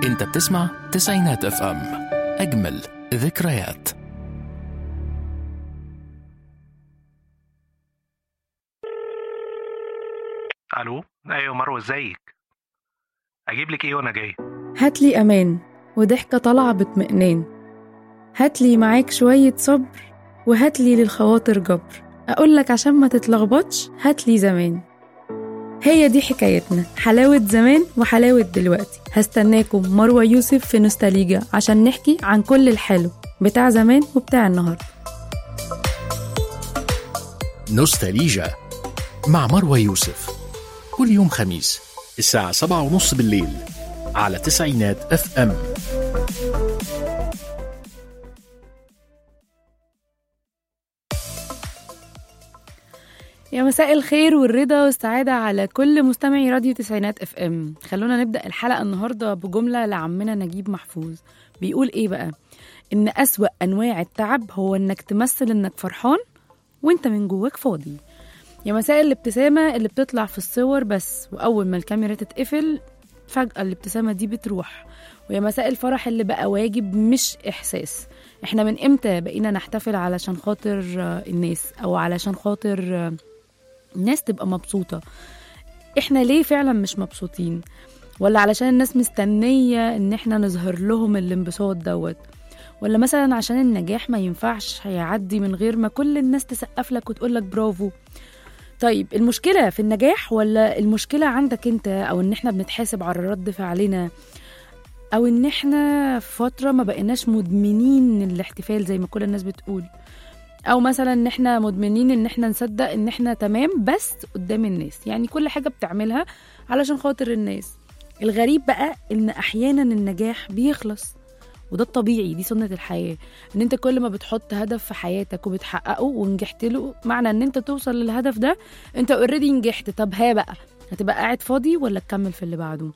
انت بتسمع تسعينات اف ام اجمل ذكريات الو ايوه مروه ازيك اجيب لك ايه وانا جاي هاتلي أمان وضحكة طالعة باطمئنان هاتلي معاك شوية صبر وهاتلي للخواطر جبر أقولك عشان ما تتلخبطش هاتلي زمان هي دي حكايتنا حلاوة زمان وحلاوة دلوقتي هستناكم مروة يوسف في نوستاليجا عشان نحكي عن كل الحلو بتاع زمان وبتاع النهاردة نوستاليجا مع مروى يوسف كل يوم خميس الساعة سبعة ونص بالليل على تسعينات اف ام يا مساء الخير والرضا والسعادة على كل مستمعي راديو تسعينات اف ام خلونا نبدأ الحلقة النهاردة بجملة لعمنا نجيب محفوظ بيقول ايه بقى ان أسوأ أنواع التعب هو انك تمثل انك فرحان وانت من جواك فاضي يا مساء الابتسامة اللي بتطلع في الصور بس وأول ما الكاميرا تتقفل فجأة الابتسامة دي بتروح ويا مساء الفرح اللي بقى واجب مش إحساس احنا من امتى بقينا نحتفل علشان خاطر آه، الناس أو علشان خاطر آه، الناس تبقى مبسوطة احنا ليه فعلا مش مبسوطين ولا علشان الناس مستنية ان احنا نظهر لهم الانبساط دوت ولا مثلا عشان النجاح ما ينفعش هيعدي من غير ما كل الناس تسقف لك وتقول لك برافو طيب المشكلة في النجاح ولا المشكلة عندك انت او ان احنا بنتحاسب على رد فعلنا او ان احنا في فترة ما بقيناش مدمنين الاحتفال زي ما كل الناس بتقول او مثلا ان احنا مدمنين ان احنا نصدق ان احنا تمام بس قدام الناس يعني كل حاجة بتعملها علشان خاطر الناس الغريب بقى ان احيانا النجاح بيخلص وده الطبيعي دي سنة الحياة ان انت كل ما بتحط هدف في حياتك وبتحققه ونجحت له معنى ان انت توصل للهدف ده انت اوريدي نجحت طب ها بقى هتبقى قاعد فاضي ولا تكمل في اللي بعده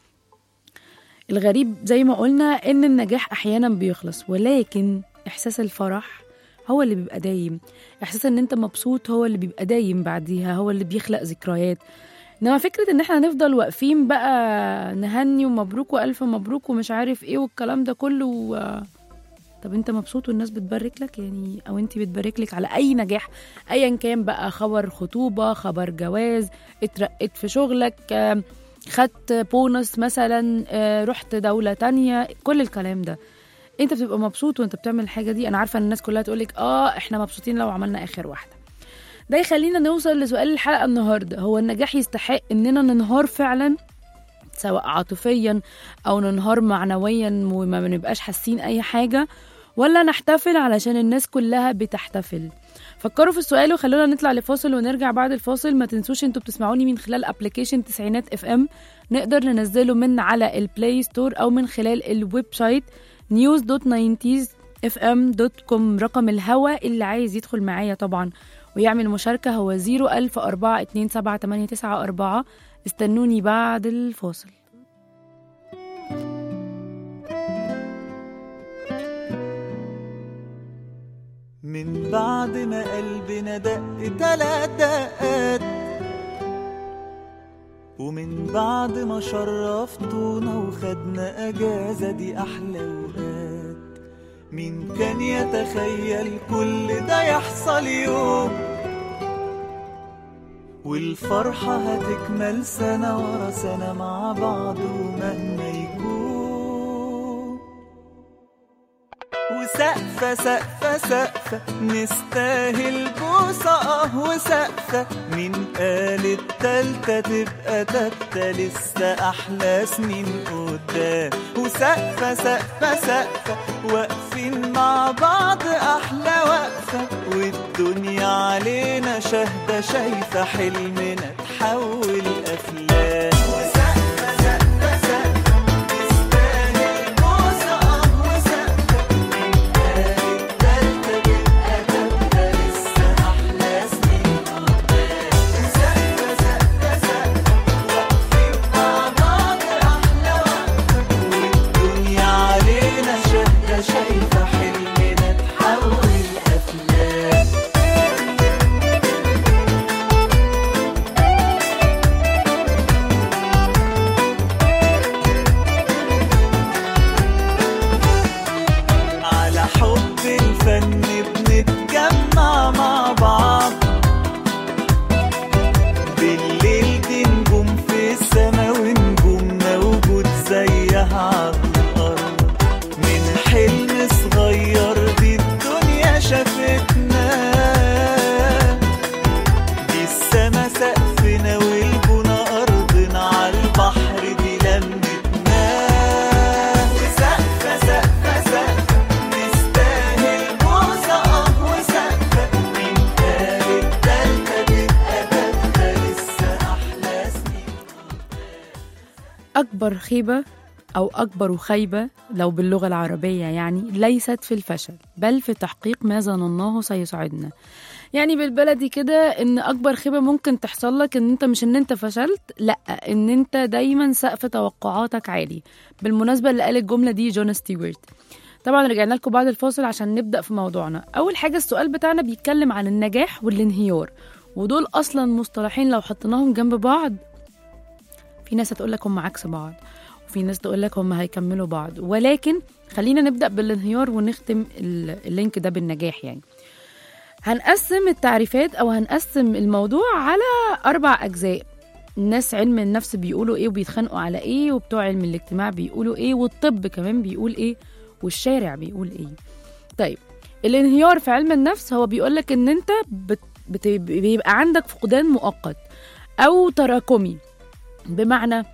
الغريب زي ما قلنا ان النجاح احيانا بيخلص ولكن احساس الفرح هو اللي بيبقى دايم احساس ان انت مبسوط هو اللي بيبقى دايم بعديها هو اللي بيخلق ذكريات انما فكره ان احنا نفضل واقفين بقى نهني ومبروك والف مبروك ومش عارف ايه والكلام ده كله و... طب انت مبسوط والناس بتبارك لك يعني او انت بتبارك لك على اي نجاح ايا كان بقى خبر خطوبه خبر جواز اترقيت في شغلك آم، خدت بونص مثلا آه، رحت دوله تانية كل الكلام ده انت بتبقى مبسوط وانت بتعمل الحاجه دي انا عارفه ان الناس كلها تقولك اه احنا مبسوطين لو عملنا اخر واحده ده يخلينا نوصل لسؤال الحلقه النهارده هو النجاح يستحق اننا ننهار فعلا سواء عاطفيا او ننهار معنويا وما بنبقاش حاسين اي حاجه ولا نحتفل علشان الناس كلها بتحتفل فكروا في السؤال وخلونا نطلع لفاصل ونرجع بعد الفاصل ما تنسوش انتوا بتسمعوني من خلال ابلكيشن تسعينات اف ام نقدر ننزله من على البلاي ستور او من خلال الويب سايت news.90sfm.com رقم الهوا اللي عايز يدخل معايا طبعا ويعمل مشاركة هو 010427894 استنوني بعد الفاصل من بعد ما قلبنا دق تلات دقات ومن بعد ما شرفتونا وخدنا اجازة دي احلى اوقات مين كان يتخيل كل ده يحصل يوم والفرحة هتكمل سنة ورا سنة مع بعض ومهما يكون وسقفة سقفة سقفة نستاهل بوسة اه وسقفة مين قال التالتة تبقى تالتة لسه أحلى سنين قدام وسقفة سقفة سقفة واقفين مع بعض أحلى وقفة والدنيا علينا شاهدة شايفة حلمنا تحول أفلام وسقفة سقفة سقفة نستاهل بوسة اه وسقفة شايفة حلمنا تحول أفلام أكبر خيبة أو أكبر خيبة لو باللغة العربية يعني ليست في الفشل بل في تحقيق ما ظنناه سيسعدنا يعني بالبلدي كده ان اكبر خيبه ممكن تحصل لك ان انت مش ان انت فشلت لا ان انت دايما سقف توقعاتك عالي بالمناسبه اللي قال الجمله دي جون ستيوارت طبعا رجعنا لكم بعد الفاصل عشان نبدا في موضوعنا اول حاجه السؤال بتاعنا بيتكلم عن النجاح والانهيار ودول اصلا مصطلحين لو حطيناهم جنب بعض في ناس هتقول لك هم عكس بعض وفي ناس تقول لك هم هيكملوا بعض ولكن خلينا نبدا بالانهيار ونختم ال- اللينك ده بالنجاح يعني هنقسم التعريفات او هنقسم الموضوع على اربع اجزاء الناس علم النفس بيقولوا ايه وبيتخانقوا على ايه وبتوع علم الاجتماع بيقولوا ايه والطب كمان بيقول ايه والشارع بيقول ايه طيب الانهيار في علم النفس هو بيقولك ان انت بت بت بيبقى عندك فقدان مؤقت او تراكمي بمعنى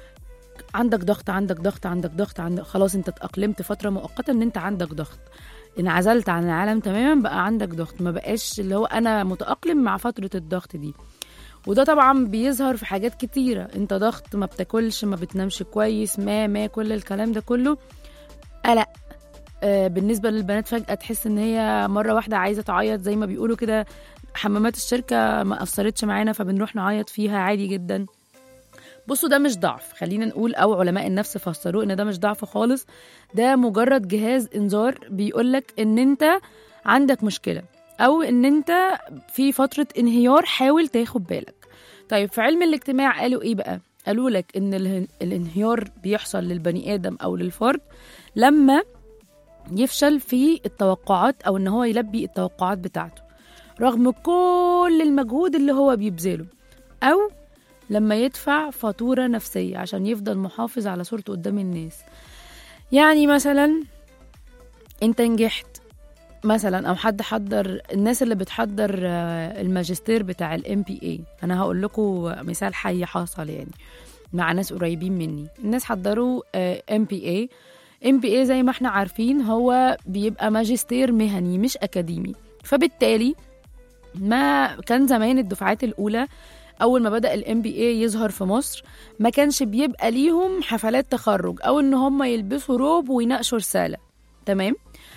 عندك ضغط عندك ضغط عندك ضغط عندك خلاص انت اتأقلمت فترة مؤقتة ان انت عندك ضغط انعزلت عن العالم تماما بقى عندك ضغط ما بقاش اللي هو انا متأقلم مع فترة الضغط دي وده طبعا بيظهر في حاجات كتيرة انت ضغط ما بتاكلش ما بتنامش كويس ما ما كل الكلام ده كله قلق آه بالنسبة للبنات فجأة تحس ان هي مرة واحدة عايزة تعيط زي ما بيقولوا كده حمامات الشركة ما أثرتش معانا فبنروح نعيط فيها عادي جدا بصوا ده مش ضعف خلينا نقول او علماء النفس فسروه ان ده مش ضعف خالص ده مجرد جهاز انذار بيقولك ان انت عندك مشكله او ان انت في فتره انهيار حاول تاخد بالك طيب في علم الاجتماع قالوا ايه بقى قالوا لك ان اله- الانهيار بيحصل للبني ادم او للفرد لما يفشل في التوقعات او ان هو يلبي التوقعات بتاعته رغم كل المجهود اللي هو بيبذله او لما يدفع فاتورة نفسية عشان يفضل محافظ على صورته قدام الناس يعني مثلا انت نجحت مثلا او حد حضر الناس اللي بتحضر آه، الماجستير بتاع الام بي اي انا هقول لكم مثال حي حصل يعني مع ناس قريبين مني الناس حضروا ام بي اي ام بي اي زي ما احنا عارفين هو بيبقى ماجستير مهني مش اكاديمي فبالتالي ما كان زمان الدفعات الاولى اول ما بدا الام بي اي يظهر في مصر ما كانش بيبقى ليهم حفلات تخرج او ان هم يلبسوا روب ويناقشوا رساله تمام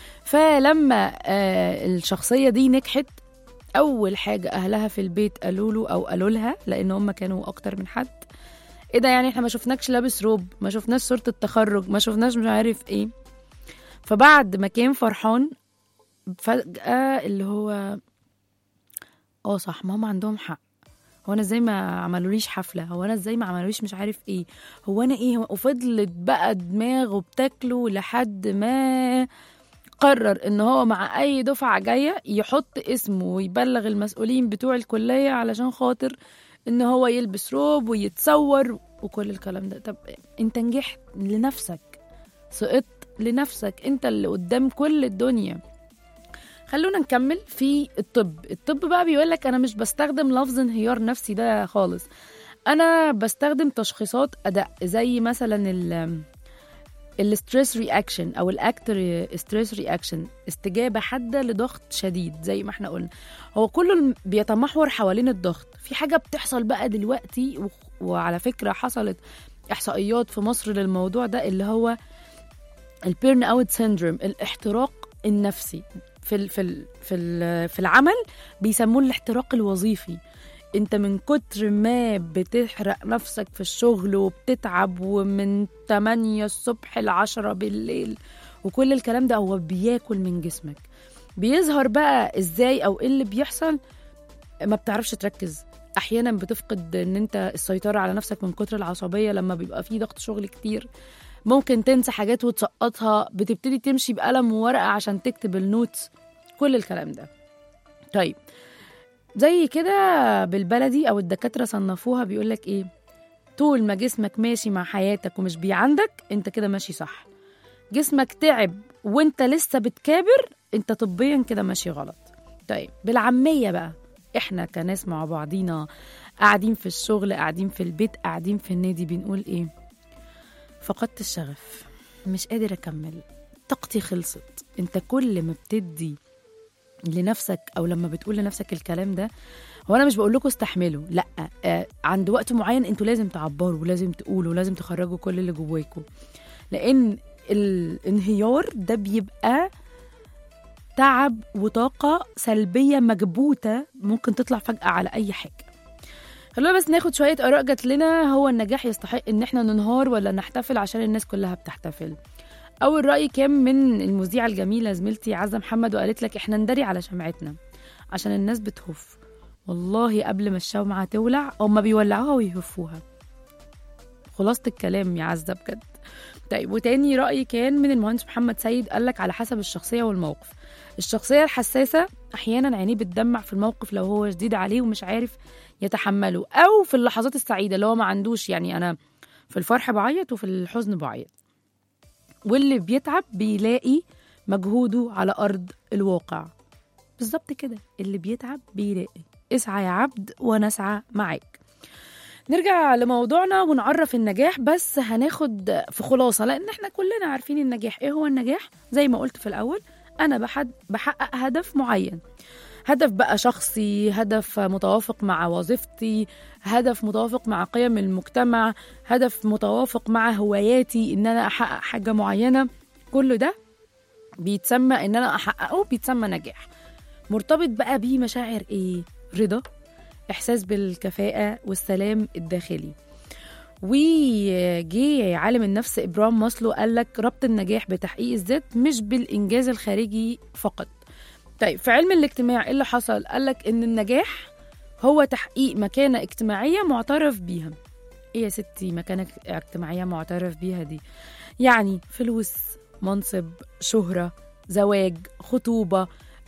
فلما آه الشخصيه دي نجحت اول حاجه اهلها في البيت قالوا له او قالوا لها لان هم كانوا اكتر من حد ايه ده يعني احنا ما شفناكش لابس روب ما شفناش صوره التخرج ما شفناش مش عارف ايه فبعد ما كان فرحان فجاه اللي هو اه صح ما هم عندهم حق هو انا ازاي ما عملوليش حفله هو انا ازاي ما عملوليش مش عارف ايه هو انا ايه وفضلت بقى دماغه بتاكله لحد ما قرر ان هو مع اي دفعه جايه يحط اسمه ويبلغ المسؤولين بتوع الكليه علشان خاطر ان هو يلبس روب ويتصور وكل الكلام ده طب انت نجحت لنفسك سقطت لنفسك انت اللي قدام كل الدنيا خلونا نكمل في الطب الطب بقى بيقول لك انا مش بستخدم لفظ انهيار نفسي ده خالص انا بستخدم تشخيصات اداء زي مثلا ال الستريس رياكشن او الاكتر ستريس رياكشن استجابه حاده لضغط شديد زي ما احنا قلنا هو كله بيتمحور حوالين الضغط في حاجه بتحصل بقى دلوقتي و- وعلى فكره حصلت احصائيات في مصر للموضوع ده اللي هو البيرن اوت سيندروم الاحتراق النفسي في ال في ال في ال في العمل بيسموه الاحتراق الوظيفي انت من كتر ما بتحرق نفسك في الشغل وبتتعب ومن 8 الصبح ل 10 بالليل وكل الكلام ده هو بياكل من جسمك بيظهر بقى ازاي او ايه اللي بيحصل ما بتعرفش تركز احيانا بتفقد ان انت السيطره على نفسك من كتر العصبيه لما بيبقى في ضغط شغل كتير ممكن تنسى حاجات وتسقطها بتبتدي تمشي بقلم وورقه عشان تكتب النوتس كل الكلام ده طيب زي كده بالبلدي او الدكاتره صنفوها بيقولك ايه طول ما جسمك ماشي مع حياتك ومش بيعندك انت كده ماشي صح جسمك تعب وانت لسه بتكابر انت طبيا كده ماشي غلط طيب بالعاميه بقى احنا كناس مع بعضينا قاعدين في الشغل قاعدين في البيت قاعدين في النادي بنقول ايه فقدت الشغف مش قادر اكمل طاقتي خلصت انت كل ما بتدي لنفسك او لما بتقول لنفسك الكلام ده هو انا مش بقول لكم استحملوا لا آه عند وقت معين انتوا لازم تعبروا ولازم تقولوا ولازم تخرجوا كل اللي جواكم لان الانهيار ده بيبقى تعب وطاقة سلبية مكبوتة ممكن تطلع فجأة على أي حاجة خلونا بس ناخد شوية آراء جات لنا هو النجاح يستحق إن احنا ننهار ولا نحتفل عشان الناس كلها بتحتفل أول رأي كان من المذيعة الجميلة زميلتي عزة محمد وقالت لك احنا ندري على شمعتنا عشان الناس بتهف والله قبل ما الشمعة تولع هما بيولعوها ويهفوها خلاصة الكلام يا عزة بجد طيب وتاني رأي كان من المهندس محمد سيد قال لك على حسب الشخصية والموقف الشخصية الحساسة أحيانا عينيه بتدمع في الموقف لو هو شديد عليه ومش عارف يتحمله أو في اللحظات السعيدة اللي هو ما عندوش يعني أنا في الفرح بعيط وفي الحزن بعيط واللي بيتعب بيلاقي مجهوده على أرض الواقع بالظبط كده اللي بيتعب بيلاقي اسعى يا عبد ونسعى معاك نرجع لموضوعنا ونعرف النجاح بس هناخد في خلاصة لأن احنا كلنا عارفين النجاح ايه هو النجاح زي ما قلت في الأول أنا بحد بحقق هدف معين هدف بقى شخصي هدف متوافق مع وظيفتي هدف متوافق مع قيم المجتمع هدف متوافق مع هواياتي ان انا احقق حاجه معينه كل ده بيتسمى ان انا احققه بيتسمى نجاح مرتبط بقى بيه مشاعر ايه رضا احساس بالكفاءه والسلام الداخلي وجي عالم النفس ابراهيم ماسلو قال لك ربط النجاح بتحقيق الذات مش بالانجاز الخارجي فقط طيب في علم الاجتماع ايه اللي حصل قال لك ان النجاح هو تحقيق مكانه اجتماعيه معترف بيها ايه يا ستي مكانه اجتماعيه معترف بيها دي يعني فلوس منصب شهره زواج خطوبه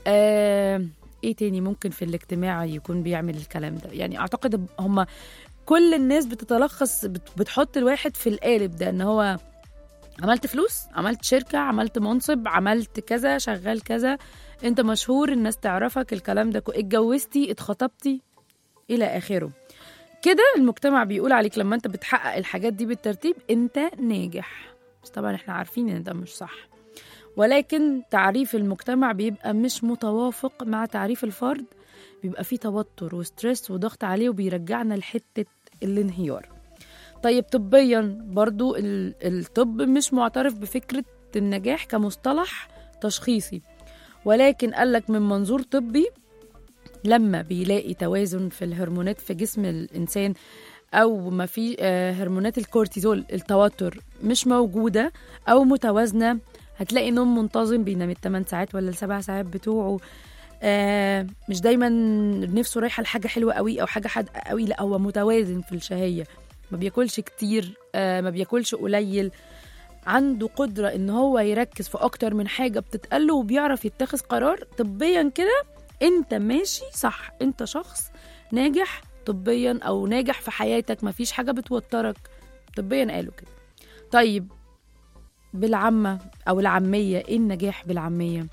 آه ايه تاني ممكن في الاجتماع يكون بيعمل الكلام ده يعني اعتقد هم كل الناس بتتلخص بت- بتحط الواحد في القالب ده ان هو عملت فلوس عملت شركة عملت منصب عملت كذا شغال كذا انت مشهور الناس تعرفك الكلام ده كو- اتجوزتي اتخطبتي الى اخره كده المجتمع بيقول عليك لما انت بتحقق الحاجات دي بالترتيب انت ناجح بس طبعا احنا عارفين ان ده مش صح ولكن تعريف المجتمع بيبقى مش متوافق مع تعريف الفرد بيبقى فيه توتر وستريس وضغط عليه وبيرجعنا لحتة الانهيار طيب طبيا برضو ال- الطب مش معترف بفكرة النجاح كمصطلح تشخيصي ولكن قالك من منظور طبي لما بيلاقي توازن في الهرمونات في جسم الإنسان أو ما في آه، هرمونات الكورتيزول التوتر مش موجودة أو متوازنة هتلاقي نوم منتظم بينام الثمان ساعات ولا السبع ساعات بتوعه آه مش دايما نفسه رايحه لحاجه حلوه قوي او حاجه حادقه قوي لا هو متوازن في الشهيه ما بياكلش كتير آه ما بياكلش قليل عنده قدرة ان هو يركز في اكتر من حاجة بتتقله وبيعرف يتخذ قرار طبيا كده انت ماشي صح انت شخص ناجح طبيا او ناجح في حياتك مفيش حاجة بتوترك طبيا قالوا كده طيب بالعامة او العامية ايه النجاح بالعامية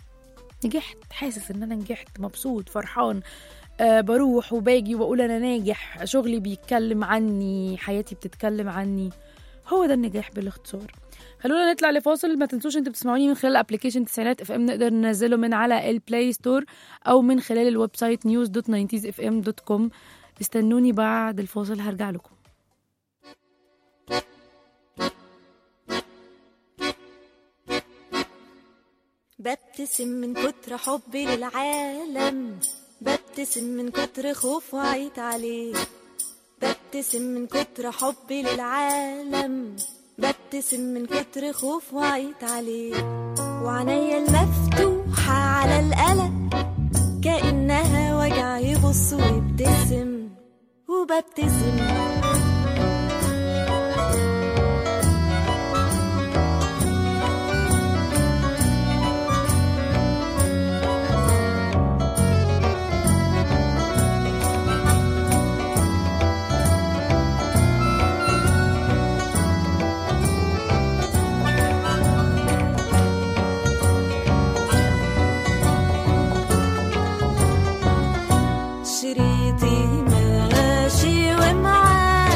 نجحت حاسس ان انا نجحت مبسوط فرحان أه بروح وباجي وبقول انا ناجح شغلي بيتكلم عني حياتي بتتكلم عني هو ده النجاح بالاختصار خلونا نطلع لفاصل ما تنسوش انتوا بتسمعوني من خلال ابلكيشن تسعينات اف ام نقدر ننزله من على البلاي ستور او من خلال الويب سايت نيوز دوت ناينتيز اف ام دوت كوم استنوني بعد الفاصل هرجع لكم ببتسم من كتر حبي للعالم ببتسم من كتر خوف وعيت عليه ببتسم من كتر حبي للعالم ببتسم من كتر خوف وعيت عليه وعينيا المفتوحة على القلق كأنها وجع يبص ويبتسم وببتسم شريطي ماشي ومعاه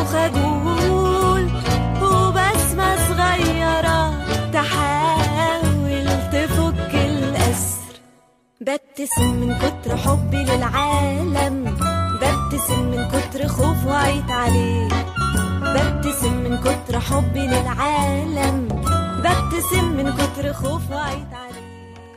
وخجول وبسمة صغيرة تحاول تفك الأسر ببتسم من كتر حبي للعالم ببتسم من كتر خوف وعيت عليه ببتسم من كتر حبي للعالم ببتسم من كتر خوف وعيت عليه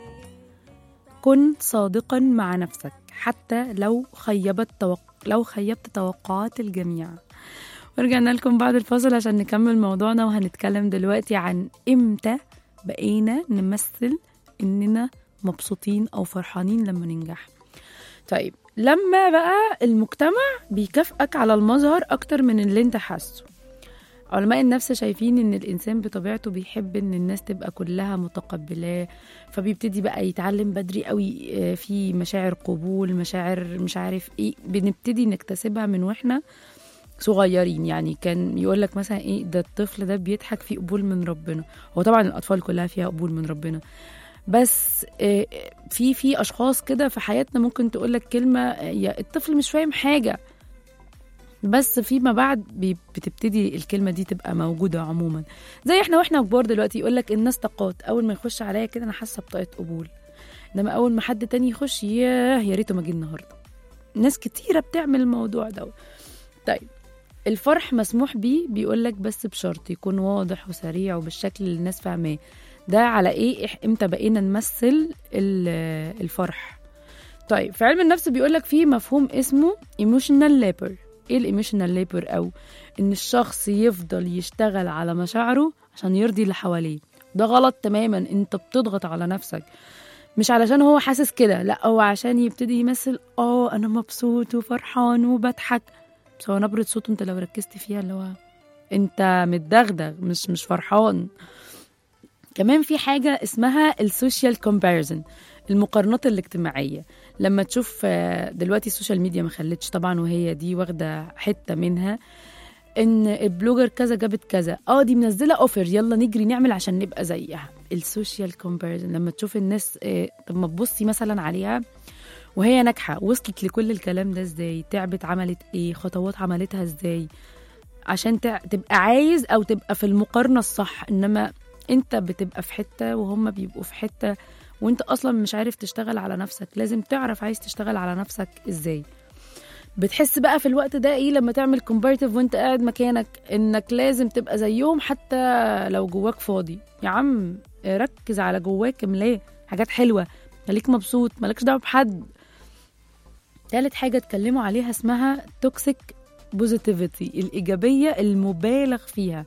كن صادقا مع نفسك حتى لو خيبت توق... لو خيبت توقعات الجميع ورجعنا لكم بعد الفاصل عشان نكمل موضوعنا وهنتكلم دلوقتي عن امتى بقينا نمثل اننا مبسوطين او فرحانين لما ننجح طيب لما بقى المجتمع بيكافئك على المظهر اكتر من اللي انت حاسه علماء النفس شايفين ان الانسان بطبيعته بيحب ان الناس تبقى كلها متقبلاه فبيبتدي بقى يتعلم بدري قوي آه، في مشاعر قبول مشاعر مش عارف ايه بنبتدي نكتسبها من واحنا صغيرين يعني كان يقول لك مثلا ايه ده الطفل ده بيضحك فيه قبول من ربنا هو طبعا الاطفال كلها فيها قبول من ربنا بس آه، في في اشخاص كده في حياتنا ممكن تقول لك كلمه آه، يا الطفل مش فاهم حاجه بس فيما بعد بي- بتبتدي الكلمه دي تبقى موجوده عموما زي احنا واحنا كبار دلوقتي يقول لك الناس طاقات اول ما يخش عليا كده انا حاسه بطاقه قبول انما اول ما حد تاني يخش ياه يا ريته ما جه النهارده ناس كتيره بتعمل الموضوع ده طيب الفرح مسموح بيه بيقول لك بس بشرط يكون واضح وسريع وبالشكل اللي الناس فاهماه ده على ايه إح- امتى بقينا نمثل ال- الفرح طيب في علم النفس بيقول لك في مفهوم اسمه ايموشنال ليبر ايه الايموشنال ليبر او ان الشخص يفضل يشتغل على مشاعره عشان يرضي اللي حواليه ده غلط تماما انت بتضغط على نفسك مش علشان هو حاسس كده لا هو عشان يبتدي يمثل اه انا مبسوط وفرحان وبضحك بس هو نبرة صوته انت لو ركزت فيها اللي هو انت متدغدغ مش مش فرحان كمان في حاجة اسمها السوشيال كومباريزن المقارنات الاجتماعية لما تشوف آه، دلوقتي السوشيال ميديا ما خلتش طبعا وهي دي واخدة حتة منها ان البلوجر كذا جابت كذا اه دي منزلة اوفر يلا نجري نعمل عشان نبقى زيها السوشيال كومباريزن لما تشوف الناس آه، طب ما تبصي مثلا عليها وهي ناجحة وصلت لكل الكلام ده ازاي تعبت عملت ايه خطوات عملتها ازاي عشان تع- تبقى عايز او تبقى في المقارنة الصح انما انت بتبقى في حتة وهم بيبقوا في حتة وانت اصلا مش عارف تشتغل على نفسك لازم تعرف عايز تشتغل على نفسك ازاي بتحس بقى في الوقت ده ايه لما تعمل كومبارتيف وانت قاعد مكانك انك لازم تبقى زيهم حتى لو جواك فاضي يا عم ركز على جواك املاه حاجات حلوه خليك مبسوط مالكش دعوه بحد تالت حاجه اتكلموا عليها اسمها توكسيك بوزيتيفيتي الايجابيه المبالغ فيها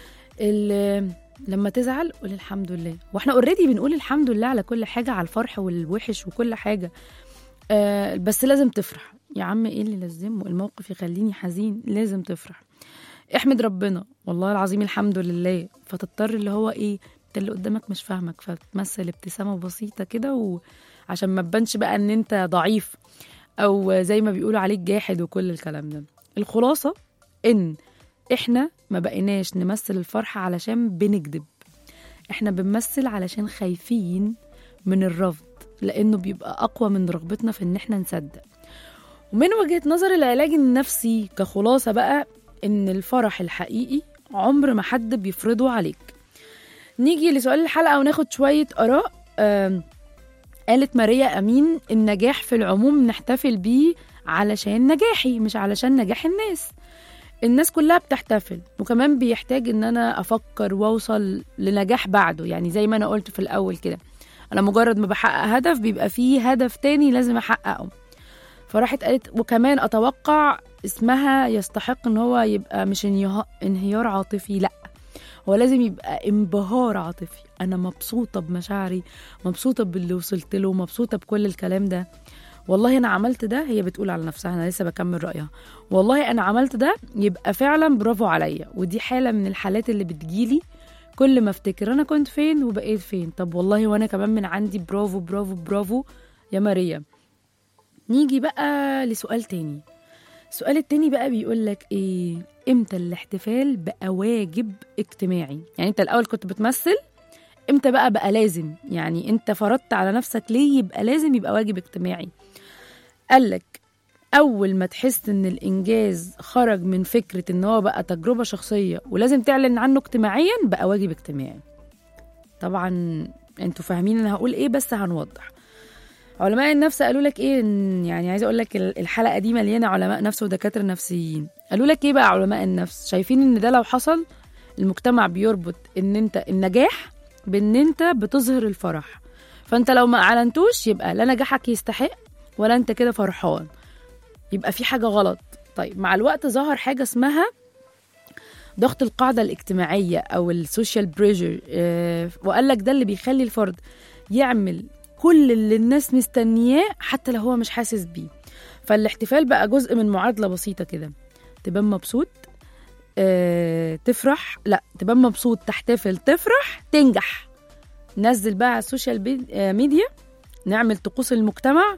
ال- لما تزعل قول الحمد لله واحنا اوريدي بنقول الحمد لله على كل حاجه على الفرح والوحش وكل حاجه آه بس لازم تفرح يا عم ايه اللي لازمه الموقف يخليني حزين لازم تفرح احمد ربنا والله العظيم الحمد لله فتضطر اللي هو ايه انت اللي قدامك مش فاهمك فتمثل ابتسامه بسيطه كده وعشان ما تبانش بقى ان انت ضعيف او زي ما بيقولوا عليك جاحد وكل الكلام ده الخلاصه ان احنا ما بقيناش نمثل الفرحه علشان بنكذب احنا بنمثل علشان خايفين من الرفض لانه بيبقى اقوى من رغبتنا في ان احنا نصدق ومن وجهه نظر العلاج النفسي كخلاصه بقى ان الفرح الحقيقي عمر ما حد بيفرضه عليك نيجي لسؤال الحلقه وناخد شويه اراء آم، قالت ماريا امين النجاح في العموم نحتفل بيه علشان نجاحي مش علشان نجاح الناس الناس كلها بتحتفل وكمان بيحتاج ان انا افكر واوصل لنجاح بعده يعني زي ما انا قلت في الاول كده انا مجرد ما بحقق هدف بيبقى فيه هدف تاني لازم احققه فراحت قالت وكمان اتوقع اسمها يستحق ان هو يبقى مش انيه- انهيار عاطفي لا هو لازم يبقى انبهار عاطفي انا مبسوطه بمشاعري مبسوطه باللي وصلت له مبسوطه بكل الكلام ده والله انا عملت ده هي بتقول على نفسها انا لسه بكمل رايها والله انا عملت ده يبقى فعلا برافو عليا ودي حاله من الحالات اللي بتجيلي كل ما افتكر انا كنت فين وبقيت فين طب والله وانا كمان من عندي برافو برافو برافو يا ماريا نيجي بقى لسؤال تاني السؤال التاني بقى بيقول لك ايه امتى الاحتفال بقى واجب اجتماعي يعني انت الاول كنت بتمثل امتى بقى بقى لازم يعني انت فرضت على نفسك ليه يبقى لازم يبقى واجب اجتماعي قالك اول ما تحس ان الانجاز خرج من فكره ان هو بقى تجربه شخصيه ولازم تعلن عنه اجتماعيا بقى واجب اجتماعي طبعا انتوا فاهمين انا هقول ايه بس هنوضح علماء النفس قالوا لك ايه إن- يعني عايزه اقول لك ال- الحلقه دي مليانه علماء نفس ودكاتره نفسيين قالوا لك ايه بقى علماء النفس شايفين ان ده لو حصل المجتمع بيربط ان انت النجاح بان انت بتظهر الفرح فانت لو ما اعلنتوش يبقى لا نجاحك يستحق ولا انت كده فرحان يبقى في حاجه غلط طيب مع الوقت ظهر حاجه اسمها ضغط القاعده الاجتماعيه او السوشيال بريشر وقال لك ده اللي بيخلي الفرد يعمل كل اللي الناس مستنياه حتى لو هو مش حاسس بيه فالاحتفال بقى جزء من معادله بسيطه كده تبان مبسوط آه، تفرح لا تبان مبسوط تحتفل تفرح تنجح نزل بقى على السوشيال بي- آه، ميديا نعمل طقوس المجتمع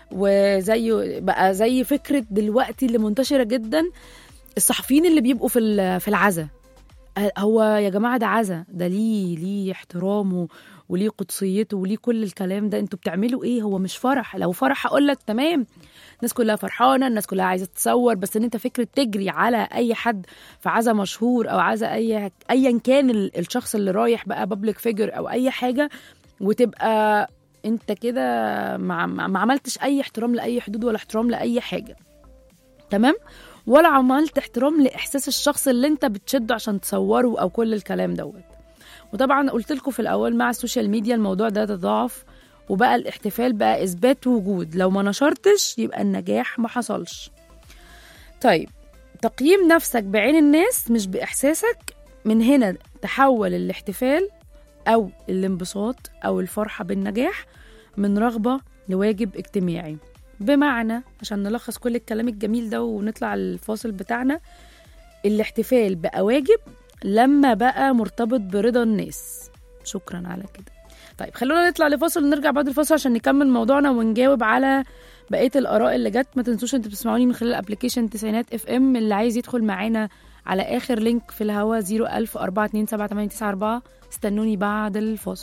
وزي بقى زي فكره دلوقتي اللي منتشره جدا الصحفيين اللي بيبقوا في ال- في العزا آه، هو يا جماعه ده عزا ده ليه ليه احترامه وليه قدسيته وليه كل الكلام ده انتوا بتعملوا ايه هو مش فرح لو فرح هقول لك تمام الناس كلها فرحانه الناس كلها عايزه تتصور بس ان انت فكره تجري على اي حد في عزا مشهور او عزا اي ايا كان ال- الشخص اللي رايح بقى بابليك فيجر او اي حاجه وتبقى انت كده ما, ما ما عملتش اي احترام لاي حدود ولا احترام لاي حاجه تمام ولا عملت احترام لاحساس الشخص اللي انت بتشده عشان تصوره او كل الكلام دوت وطبعا قلت لكم في الاول مع السوشيال ميديا الموضوع ده تضاعف وبقى الاحتفال بقى اثبات وجود لو ما نشرتش يبقى النجاح ما حصلش طيب تقييم نفسك بعين الناس مش باحساسك من هنا تحول الاحتفال او الانبساط او الفرحه بالنجاح من رغبه لواجب اجتماعي بمعنى عشان نلخص كل الكلام الجميل ده ونطلع الفاصل بتاعنا الاحتفال بقى واجب لما بقى مرتبط برضا الناس شكرا على كده طيب خلونا نطلع لفاصل ونرجع بعد الفاصل عشان نكمل موضوعنا ونجاوب على بقيه الاراء اللي جت ما تنسوش انتوا بتسمعوني من خلال ابلكيشن تسعينات اف ام اللي عايز يدخل معانا على اخر لينك في الهوا 01000 427 استنوني بعد الفاصل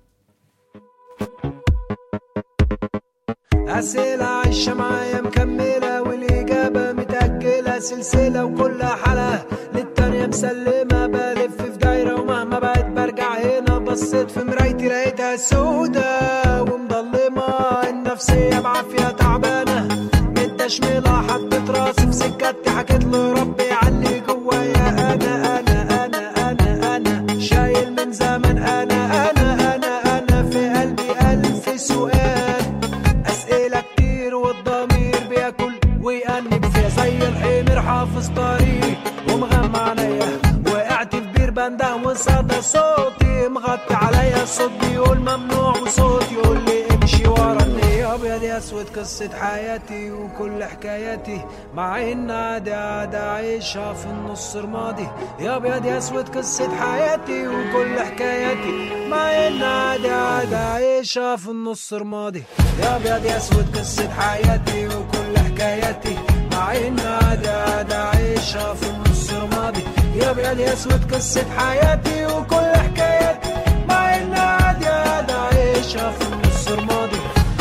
أسئلة عايشة معايا مكملة والإجابة متأجلة سلسلة وكل حلقة للتانية مسلمة بلف في دايرة ومهما بقت برجع هنا بصيت في مرايتي لقيتها سودة ومضلمة النفسية بعافية تعبانة متشملة حطيت راسي في سكتي حكيت لربي علي جوايا أنا أنا أنا أنا أنا شايل من زمن أنا أنا أنا أنا في قلبي ألف سؤال أسئلة كتير والضمير بياكل ويأنب فيها زي الحمير حافظ طريق ومغمى عينيا وقعت في بير بنده وصدى صوتي مغطي عليا الصوت بيقول ممنوع وصوت يقول لي امشي ورا النية ابيض يا اسود قصة حياتي وكل حكاياتي مع ان عادي عادي عايشها في النص رمادي يا ابيض يا اسود قصة حياتي وكل حكاياتي مع ان عادي عادي عايشها في النص رمادي يا ابيض يا اسود قصة حياتي وكل حكاياتي مع ان عادي عادي عايشها في النص رمادي يا ابيض يا اسود قصة حياتي وكل حكاياتي مع ان عادي عادي عايشها في النص رمادي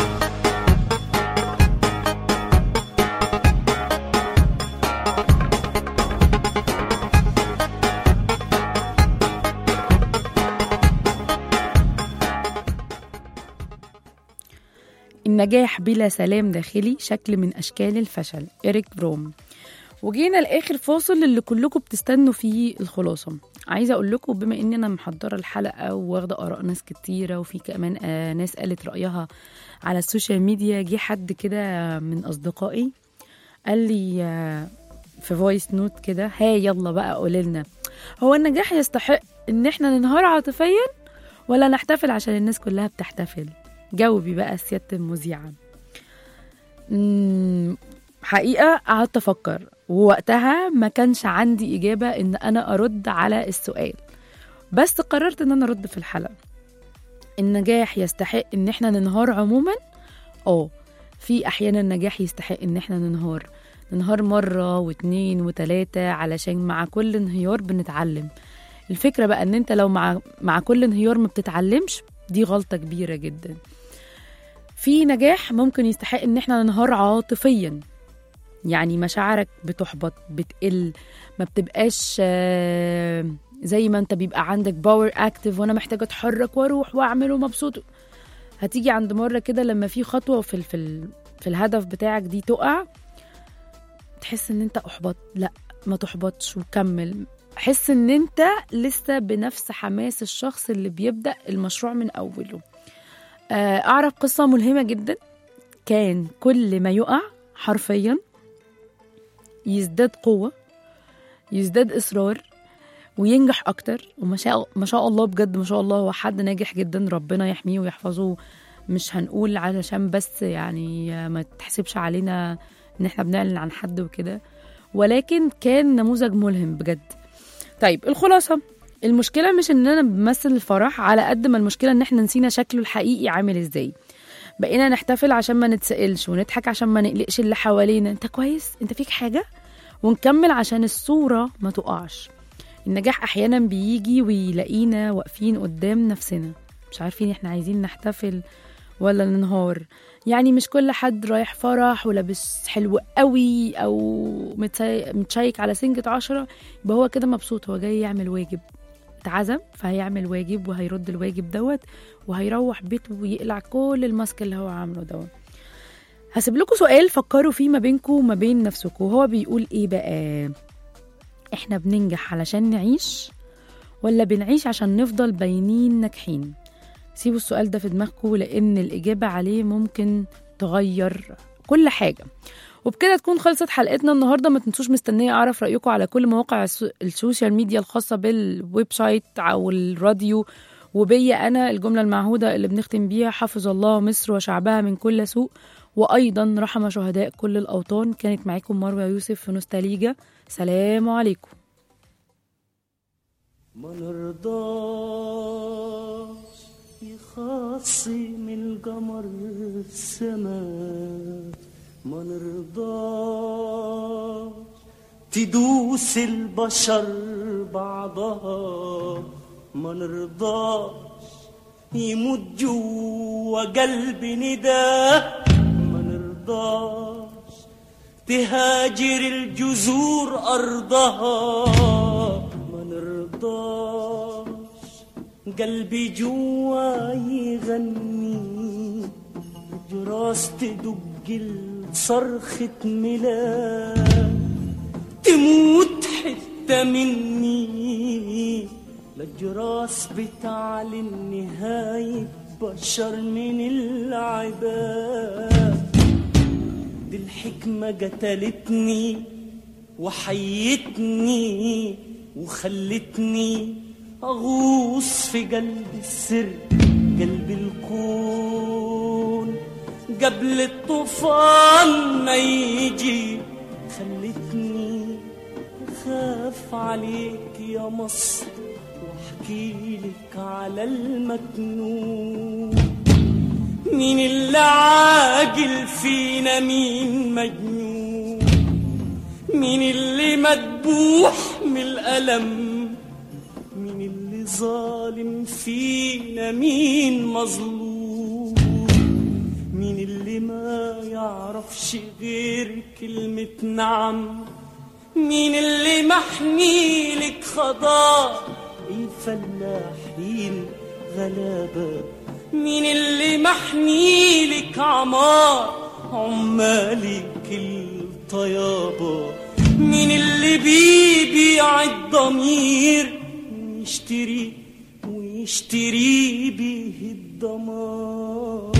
النجاح بلا سلام داخلي شكل من أشكال الفشل إريك بروم وجينا لآخر فاصل اللي كلكم بتستنوا فيه الخلاصة عايزة أقول لكم بما إن أنا محضرة الحلقة واخدة آراء ناس كتيرة وفي كمان آه ناس قالت رأيها على السوشيال ميديا جه حد كده من أصدقائي قال لي آه في فويس نوت كده هاي يلا بقى قولي لنا هو النجاح يستحق إن إحنا ننهار عاطفيا ولا نحتفل عشان الناس كلها بتحتفل جاوبي بقى سيادة المذيعة مم، حقيقة قعدت أفكر ووقتها ما كانش عندي إجابة إن أنا أرد على السؤال بس قررت إن أنا أرد في الحلقة النجاح يستحق إن إحنا ننهار عموما اه في أحيانا النجاح يستحق إن إحنا ننهار ننهار مرة واتنين وتلاتة علشان مع كل انهيار بنتعلم الفكرة بقى إن أنت لو مع مع كل انهيار ما بتتعلمش دي غلطة كبيرة جدا في نجاح ممكن يستحق ان احنا ننهار عاطفيا يعني مشاعرك بتحبط بتقل ما بتبقاش آه، زي ما انت بيبقى عندك باور اكتف وانا محتاجه اتحرك واروح واعمل ومبسوط هتيجي عند مره كده لما في خطوه في ال- في ال- في الهدف بتاعك دي تقع تحس ان انت احبط لا ما تحبطش وكمل حس ان انت لسه بنفس حماس الشخص اللي بيبدا المشروع من اوله آه، اعرف قصه ملهمه جدا كان كل ما يقع حرفيا يزداد قوه يزداد اصرار وينجح اكتر وما شاء ما شاء الله بجد ما شاء الله هو حد ناجح جدا ربنا يحميه ويحفظه مش هنقول علشان بس يعني ما تحسبش علينا ان احنا بنعلن عن حد وكده ولكن كان نموذج ملهم بجد طيب الخلاصه المشكله مش اننا بنمثل الفرح على قد ما المشكله ان احنا نسينا شكله الحقيقي عامل ازاي بقينا نحتفل عشان ما نتسألش ونضحك عشان ما نقلقش اللي حوالينا انت كويس انت فيك حاجه ونكمل عشان الصوره ما تقعش النجاح احيانا بيجي ويلاقينا واقفين قدام نفسنا مش عارفين احنا عايزين نحتفل ولا ننهار يعني مش كل حد رايح فرح ولابس حلو قوي او متسي- متشيك على سنجة عشرة يبقى هو كده مبسوط هو جاي يعمل واجب اتعزم فهيعمل واجب وهيرد الواجب دوت وهيروح بيته ويقلع كل الماسك اللي هو عامله دوت هسيب لكم سؤال فكروا فيه ما بينكم وما بين نفسكم وهو بيقول ايه بقى احنا بننجح علشان نعيش ولا بنعيش عشان نفضل باينين ناجحين سيبوا السؤال ده في دماغكم لان الاجابه عليه ممكن تغير كل حاجه وبكده تكون خلصت حلقتنا النهارده ما تنسوش مستنيه اعرف رايكم على كل مواقع السو- السوشيال ميديا الخاصه بالويب سايت او الراديو وبيا انا الجمله المعهوده اللي بنختم بيها حفظ الله مصر وشعبها من كل سوء وايضا رحم شهداء كل الاوطان كانت معاكم مروه يوسف في نوستاليجا سلام عليكم ما نرضاش يخاصم القمر السماء ما نرضاش تدوس البشر بعضها ما نرضاش يموت جوا قلب نداء ما نرضاش تهاجر الجذور أرضها ما نرضاش قلبي جوا يغني جراس تدق صرخة ميلاد تموت حتة مني الجراس بتعلن نهاية بشر من العباد دي الحكمة قتلتني وحيتني وخلتني أغوص في قلب السر قلب الكون قبل الطوفان ما يجي خلتني أخاف عليك يا مصر واحكي لك على المكنون مين اللي عاجل فينا مين مجنون مين اللي مدبوح من الألم مين اللي ظالم فينا مين مظلوم مين اللي ما يعرفش غير كلمة نعم مين اللي محني لك خضار الفلاحين غلابة مين اللي محني لك عمار عمالك الطيابة مين اللي بيبيع الضمير ويشتري ويشتري بيه الدمار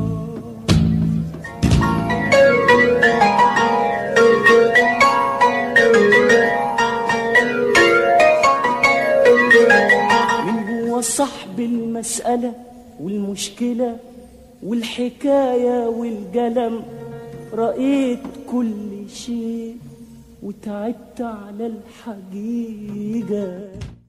من هو صاحب المسألة والمشكلة والحكاية والقلم رأيت كل شيء وتعبت على الحقيقة